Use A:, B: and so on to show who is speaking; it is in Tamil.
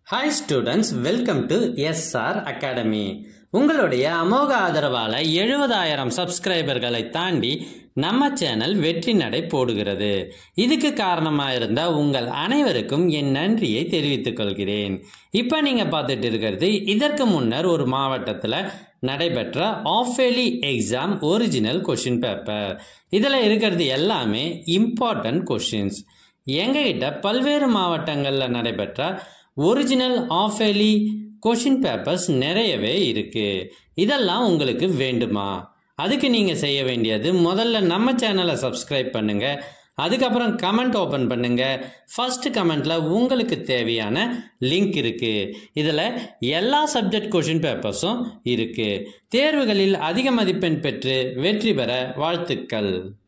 A: hi students welcome to SR academy உங்களுடைய அமோக ஆதரவால் எழுபதாயிரம் சப்ஸ்கிரைபர்களை தாண்டி நம்ம சேனல் வெற்றி நடை போடுகிறது இதுக்கு காரணமாக இருந்த உங்கள் அனைவருக்கும் என் நன்றியை தெரிவித்துக் கொள்கிறேன் இப்போ நீங்கள் பார்த்துட்டு இருக்கிறது இதற்கு முன்னர் ஒரு மாவட்டத்தில் நடைபெற்ற ஆஃபேலி எக்ஸாம் ஒரிஜினல் கொஷின் பேப்பர் இதில் இருக்கிறது எல்லாமே இம்பார்ட்டன்ட் கொஷின்ஸ் எங்ககிட்ட பல்வேறு மாவட்டங்களில் நடைபெற்ற ஒரிஜினல் ஆஃபேலி கொஷின் பேப்பர்ஸ் நிறையவே இருக்குது இதெல்லாம் உங்களுக்கு வேண்டுமா அதுக்கு நீங்கள் செய்ய வேண்டியது முதல்ல நம்ம சேனலை சப்ஸ்கிரைப் பண்ணுங்கள் அதுக்கப்புறம் கமெண்ட் ஓப்பன் பண்ணுங்கள் ஃபர்ஸ்ட் கமெண்ட்டில் உங்களுக்கு தேவையான லிங்க் இருக்குது இதில் எல்லா சப்ஜெக்ட் கொஷின் பேப்பர்ஸும் இருக்குது தேர்வுகளில் அதிக மதிப்பெண் பெற்று வெற்றி பெற வாழ்த்துக்கள்